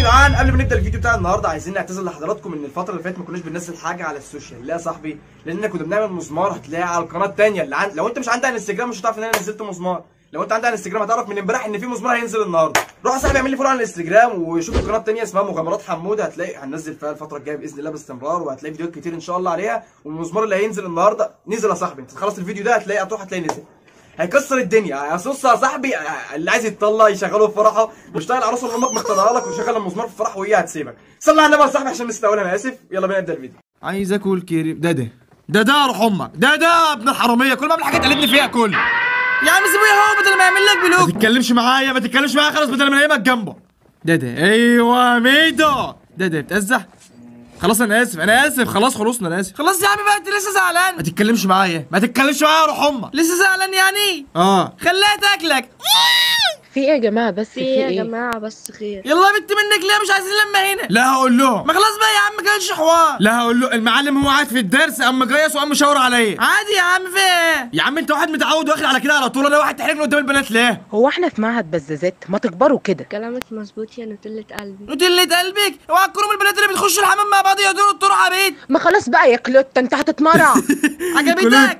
جدعان قبل ما نبدا الفيديو بتاع النهارده عايزين نعتذر لحضراتكم ان الفتره اللي فاتت ما كناش بننزل حاجه على السوشيال ليه يا صاحبي لان كنا بنعمل مسمار هتلاقيه على القناه الثانيه اللي عند... لو انت مش عندك على الانستجرام مش هتعرف ان انا نزلت مسمار لو انت عندك على الانستجرام هتعرف من امبارح ان في مسمار هينزل النهارده روح يا صاحبي اعمل لي فولو على الانستجرام وشوف القناه الثانيه اسمها مغامرات حموده هتلاقي هننزل فيها الفتره الجايه باذن الله باستمرار وهتلاقي فيديوهات كتير ان شاء الله عليها والمسمار اللي هينزل النهارده نزل يا صاحبي انت خلاص الفيديو ده هتلاقي هتروح هتلاقي نزل هيكسر الدنيا هيصص يا صاحبي اللي عايز يتطلع يشغله في فرحه واشتغل العروسه اللي امك مختارها لك وشغل المسمار في فرح وهي هتسيبك صلي على النبي يا صاحبي عشان نستقبل انا اسف يلا بينا نبدا الفيديو عايز اكل كريم ده ده ده ده روح امك ده ده ابن الحراميه كل ما اعمل حاجه تقلبني فيها كل يا عم سيبه هو بدل ما يعمل لك ما بلوك تتكلمش معايا ما تتكلمش معايا خلاص بدل ما انيمك جنبه ده ده ايوه ميدو ده ده بتأزح خلاص انا اسف انا اسف خلاص خلصنا انا اسف خلاص يا عم بقى انت لسه زعلان ما تتكلمش معايا ما تتكلمش معايا روح امك لسه زعلان يعني اه خليها تاكلك في ايه يا جماعه بس في ايه يا ايه جماعة بس خير يلا يا بنت منك ليه مش عايزين لما هنا لا هقول لهم ما خلاص بقى يا عم كانش حوار لا هقول له المعلم هو قاعد في الدرس قام مجيس وقام مشاور عليا عادي يا عم في ايه يا عم انت واحد متعود واخد على كده على طول انا واحد تحرجني قدام البنات ليه هو احنا في معهد بزازات ما تكبروا كده كلامك مظبوط يا نوتيلة قلبي نوتيلة قلبك اوعى تكونوا من البنات اللي بتخشوا الحمام مع بعض يدوروا الطرق عبيد ما خلاص بقى يا كلوت انت هتتمرع عجبتك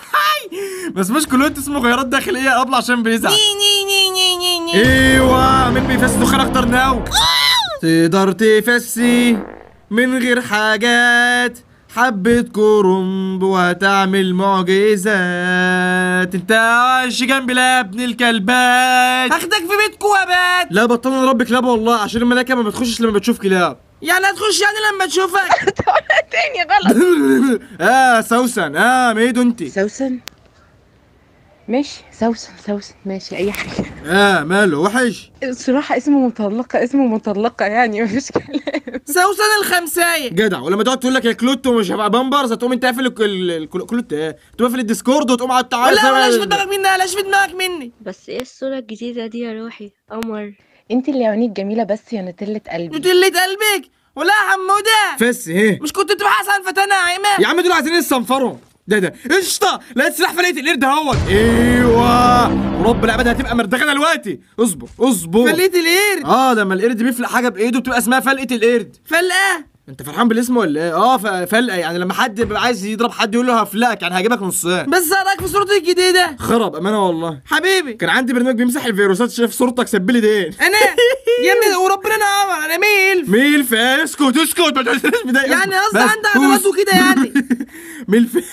بس مش كلوت اسمه غيارات داخليه قبل عشان بيزعل ني ني ني ني ني ني ايوه مين بيفس دخان اكتر ناو تقدر تفسي من غير حاجات حبة كرنب وهتعمل معجزات انت عايش جنبي لا يا ابن الكلبات هاخدك في بيتكو وابات لا بطلنا نربي كلاب والله عشان الملاكه ما بتخشش لما بتشوف كلاب يعني هتخش يعني لما تشوفك تاني غلط اه سوسن اه ميدو انت سوسن ماشي سوسن سوسن ماشي اي حاجه اه ماله وحش الصراحه اسمه مطلقه اسمه مطلقه يعني مفيش كلام سوسن الخمساية جدع ولما تقعد تقول لك يا كلوت ومش هبقى بامبرز هتقوم انت قافل الك- ال- ال- كلوت ايه تقوم قافل الديسكورد وتقوم قاعد تعالى ولا ولاش في دماغك مني ولاش في دماغك مني بس ايه الصورة الجديدة دي يا روحي قمر انت اللي عينيك جميله بس يا نتله قلبي نوتيلة قلبك ولا يا حمودة فس ايه مش كنت تبحث عن فتاة ناعمة يا عم دول عايزين يصنفروا ده ده قشطه لقيت سلاح فلقيت القرد اهوت ايوه ورب العباد هتبقى مردغه دلوقتي اصبر اصبر فليت القرد اه لما القرد بيفلق حاجه بايده بتبقى اسمها فلقه القرد فلقة انت فرحان بالاسم ولا ايه اه ف- فلقه يعني لما حد بيبقى عايز يضرب حد يقول له هفلقك يعني هجيبك نصين بس رايك في صورتي الجديدة خرب امانه والله حبيبي كان عندي برنامج بيمسح الفيروسات شاف صورتك سبلي دين انا يا ابني وربنا انا عمر انا ميل ميل في اسكت اسكت ما تقولش بداية يعني اسكت. قصدي بس عندي عضلات بوس. وكده يعني ميل في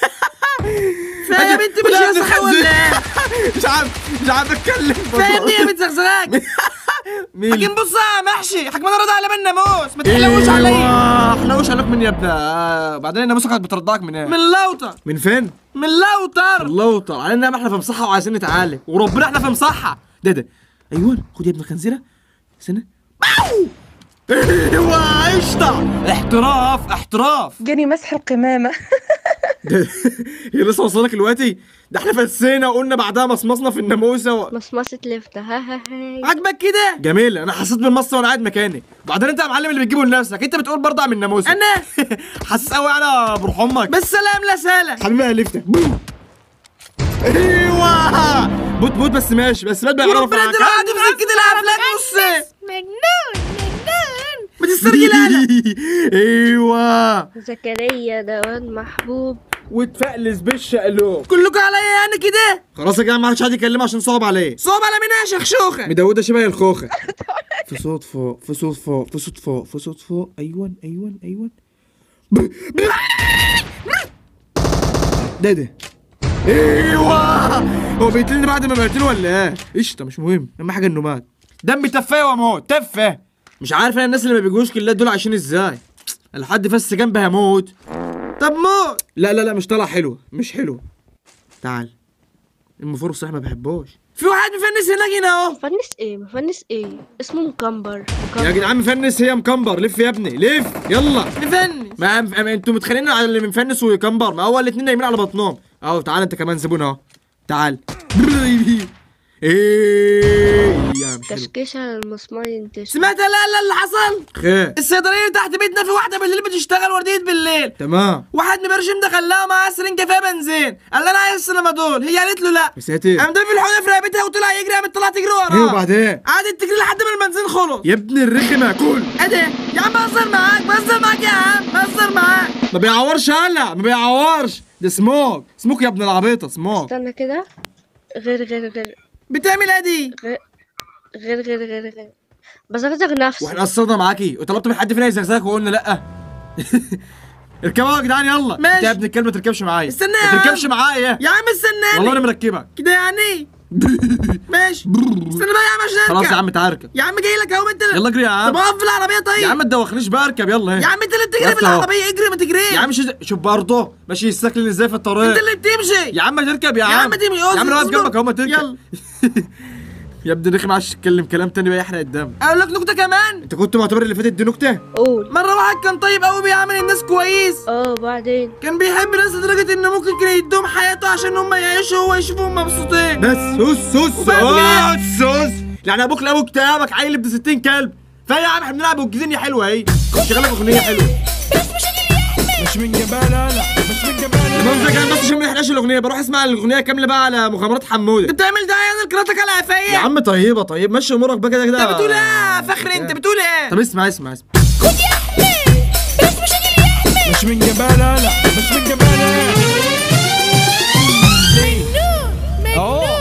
فيا بنت مش لا، هصحى بتخزن. ولا ايه مش عارف مش عارف اتكلم فاهمني يا بنت زغزغاك ميل حكيم بص يا محشي حكم انا راضي على بال ناموس ما تحلوش عليا ايوه حلوش عليك من يا ابني آه، بعدين الناموسه كانت بترضعك من ايه من لوطة من فين من لوطر الله طال علينا ما احنا في مصحه وعايزين نتعالج وربنا احنا في مصحه ده ده ايوه خد يا ابن الخنزيره سنه باو! ايوه قشطه احتراف احتراف جاني مسح القمامه ده هي لسه وصلك دلوقتي ده احنا فسينا وقلنا بعدها مصمصنا في الناموسه و... مصمصة لفتة ها ها ها عاجبك كده جميل انا حسيت بالمص وانا قاعد مكاني وبعدين انت يا معلم اللي بتجيبه لنفسك انت بتقول برضه من الناموسه انا حاسس قوي انا بروح امك بس سلام لا سلام حبيبي يا لفته ايوه بوت بوت بس ماشي بس بات بيعرف ربنا انت قاعد في سكة الافلاك نص مجنون مجنون ما تسترجل انا ايوه زكريا ده واد محبوب وتفقلس بالشقلوب كلكم عليا يعني كده خلاص يا جماعه ما حدش قاعد يكلمه عشان صعب عليه صوب على مين يا شخشوخة مدوده شبه الخوخه في صوت فوق في صوت فوق في صوت فوق في صوت فوق ايوه ايوه ايوه ده ده ايوه هو بيقتلني بعد ما بقتله ولا ايه قشطه مش مهم اهم حاجه انه مات دمي تفاه واموت تفه مش عارف انا الناس اللي ما بيجوش كلات دول عايشين ازاي لحد فس جنبي هموت طب موت لا لا لا مش طالع حلو مش حلو تعال المفروض صح ما بحبوش في واحد مفنس هناك هنا اهو مفنس ايه مفنس ايه اسمه مكمبر يا مكمبر جدعان مفنس هي مكمبر لف يا ابني لف يلا مفنس ما ما- انتوا متخيلين على اللي مفنس وكمبر ما هو الاتنين نايمين على بطنهم اهو تعال انت كمان زبون اهو تعال ايه يا مش حلو كشكشة المسمار ينتشر سمعت لا لا اللي حصل خير الصيدليه تحت بيتنا في واحده بالليل بتشتغل ورديه بالليل تمام واحد مبرشم دخل لها معاها سرنجه فيها بنزين قال لها انا عايز السلمادول هي قالت له لا يا ساتر قام ضرب الحقنه في رقبتها وطلع يجري قامت طلعت تجري ايه وراه وبعدين قعدت تجري لحد ما البنزين خلص يا ابن الرخم كل ايه ده يا عم بهزر معاك بهزر معاك يا عم بهزر معاك ما بيعورش هلا ما بيعورش ده سموك سموك يا ابن العبيطه سموك استنى كده غير غير غير بتعمل ايه دي غير غير غير غير غير بزغزغ نفسي واحنا قصرنا معاكي وطلبت من حد فينا يزغزغك وقلنا لا اركبوا يا جدعان يلا ماشي. انت يا ابن الكلب ما تركبش معايا استنى ما يا عم. تركبش معايا يا عم استناني والله انا مركبك كده يعني ماشي استنى بقى يا عم عشان خلاص يا أركب. عم تعال اركب يا عم جاي لك اهو انت يلا اجري يا طب عم اقف في العربيه طيب يا عم ما تدوخنيش بقى اركب يلا يا اهي عم انت اللي بتجري وقفت في أهو. العربيه اجري ما تجريش يا عم شو شوف برضه ماشي يستكلن ازاي في الطريق انت اللي بتمشي يا عم تركب يا يا عم عم دي يا عم انا واقف اصبر. جنبك اهو ما تركب يلا يا ابني رخم عايز تتكلم كلام تاني بقى يحرق الدم اقول لك نكته كمان انت كنت معتبر اللي فاتت دي نكته قول مره واحد كان طيب قوي بيعامل الناس كويس اه بعدين كان بيحب الناس لدرجه انه ممكن كان يدوم حياته عشان هم يعيشوا وهو يشوفهم مبسوطين بس سوس سوس وبقى سوس سوس يعني ابوك لابوك كتابك عيل ابن 60 كلب فيا يا عم احنا بنلعب والجزيني حلوه اهي شغالك اغنيه حلوه مش من جبالة لا مش من جبالة المهم كان بس عشان ما نحرقش الاغنيه بروح اسمع الاغنيه كامله بقى على مغامرات حموده انت بتعمل ده يعني قراءتك على يا قفايا عم طيبه طيب مشي امورك بقى كده كده انت بتقول ايه يا فخر انت بتقول ايه طب اسمع اسمع اسمع مش من جبالة لا مش من جبالة اه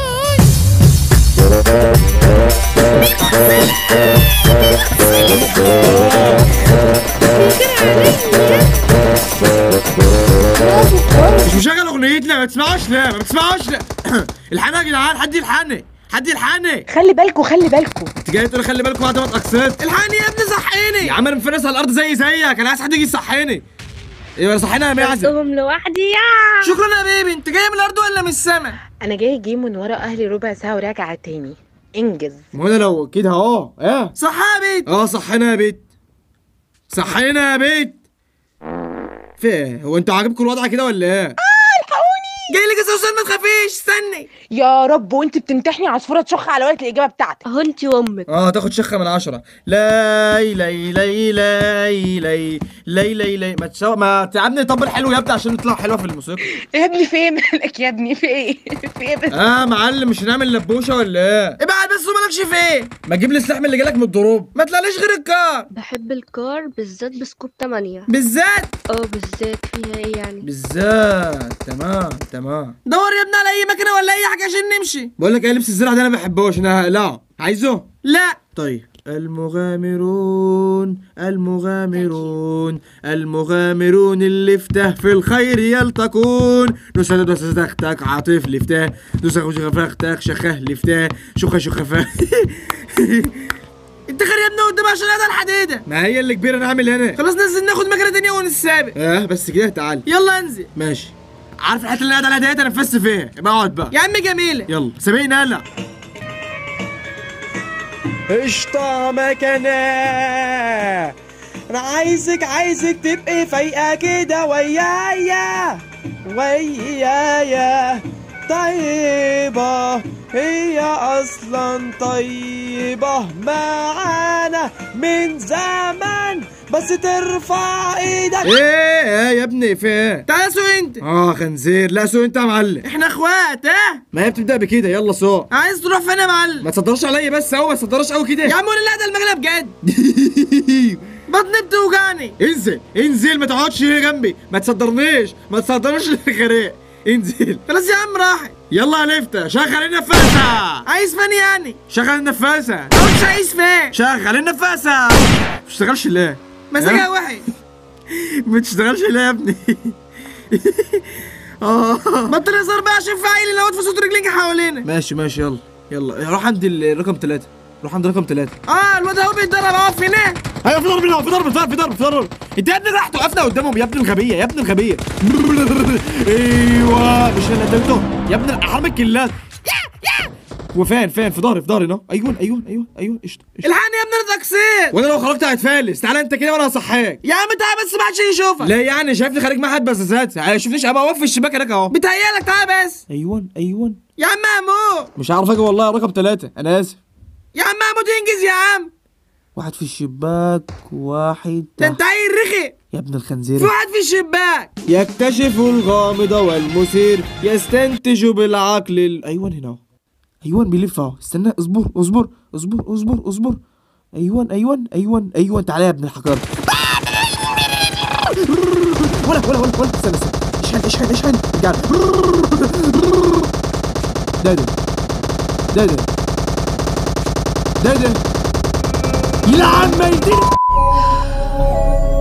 مش مشغل اغنيتنا ما تسمعوش لا ما تسمعوش لا الحقنا يا جدعان حد يلحقني حد يلحقني خلي بالكوا خلي بالكوا انت جاي تقول خلي بالكم بعد ما اتاكسرت الحقني يا ابني صحيني يا عم انا مفرس على الارض زي زيك انا عايز حد يجي يصحيني ايوه صحينا يا معزه سبتهم لوحدي يا شكرا يا بيبي انت جاي من الارض ولا من السما انا جاي جي من ورا اهلي ربع ساعه وراجعه تاني انجز ما هو انا لو كده اهو ايه صح يا بيت اه صحينا يا بيت صحينا يا بيت في ايه هو انتوا عاجبكم الوضع كده ولا ايه جاي لك يا سوسن ما تخافيش استني يا رب وانت بتمتحني عصفوره تشخ على ورقه الاجابه بتاعتك اهو انتي وامك اه تاخد شخه من عشرة لاي لاي لاي لاي لاي لاي لاي لاي ما تسوى ما تعبني طبل حلو يا ابني عشان نطلع حلوه في الموسيقى يا ابني في ايه مالك يا ابني في ايه في ايه بس اه معلم مش هنعمل لبوشه ولا ايه ابعد بس ومالكش في ايه ما تجيب لي السلاح من اللي جالك من الضروب ما تلاقيش غير الكار بحب الكار بالذات بسكوب 8 بالذات اه بالذات فيها ايه يعني بالذات تمام تمام دور يا ابني على اي مكنه ولا اي حاجه عشان نمشي بقول لك ايه لبس الزرع ده انا ما بحبوش انا لا عايزه لا طيب المغامرون المغامرون المغامرون اللي فتاه في الخير يلتقون نسى دوسة تختك عاطف لفتاه دوسة شخفتك شخه لفتاه شخه شخفه انت خير يا ابني قدام عشان هذا الحديده ما هي اللي كبيرة نعمل هنا خلاص ننزل ناخد مكنه تانية ونسابق اه بس كده تعال يلا انزل ماشي عارف الحته اللي قاعد عليها ديت انا نفست فيها يبقى اقعد بقى يا عم جميله يلا سابقني هلا قشطة مكانة أنا عايزك عايزك تبقي فايقة كده ويايا ويايا طيبة هي أصلا طيبة معانا من زمان بس ترفع ايدك ايه ايه يا ابني في ايه تعال سوق انت اه خنزير لا سوق انت يا معلم احنا اخوات ها ما هي بتبدا بكده يلا سوق عايز تروح فين يا معلم ما تصدرش عليا بس اهو ما تصدرش قوي كده يا عم قول لا ده المكنه بجد بطني بتوجعني انزل انزل ما تقعدش هنا جنبي ما تصدرنيش ما تصدرش الغريق انزل خلاص يا عم راحت يلا يا لفتة شغل النفاسة عايز فين يعني شغل النفاسة هو مش عايز فين شغل النفاسة ما بتشتغلش ليه؟ مسكها ها؟ وحش ما بتشتغلش ليه يا ابني؟ اه بطل هزار بقى عشان في عيل اللي في صوت رجليك حوالينا ماشي ماشي يلا يلا روح عند الرقم ثلاثة روح عند رقم ثلاثة اه الواد اهو بيتدرب اهو هنا ايوه في ضرب هنا في ضرب في ضرب في ضرب في ضرب انت يا ابني راح توقفنا قدامهم يا ابن الغبيه يا ابن الغبيه ايوه مش انا قدمته يا ابن حرب الكلات هو فين فين في ظهري في ظهري اهو ايوه ايوه ايوه ايوه قشطه قشطة. الحقني يا ابني انا تكسير وانا لو خرجت هتفلس تعالى انت كده وانا هصحيك يا عم تعال بس ما حدش يشوفك لا يعني شايفني خارج مع حد بس ذات شوفنيش ابقى واقف في الشباك هناك اهو بتهيألك تعال بس ايوه ايوه يا عم محمود مش عارف اجي والله رقم ثلاثة انا اسف يا عم محمود انجز يا عم واحد في الشباك واحد ده تحت. انت عيل رخي يا ابن في الخنزير واحد في الشباك يكتشف الغامض والمثير يستنتج بالعقل ال... ايوه هنا اهو ايوه بيلف اهو استنى اصبر اصبر اصبر اصبر اصبر ايوه ايوه ايوه ايوه تعالى يا ابن الحجر ولا ولا ولا ولا استنى استنى اشحن اشحن اشحن رجع ده ده ده ده ده ده يلعن ميتين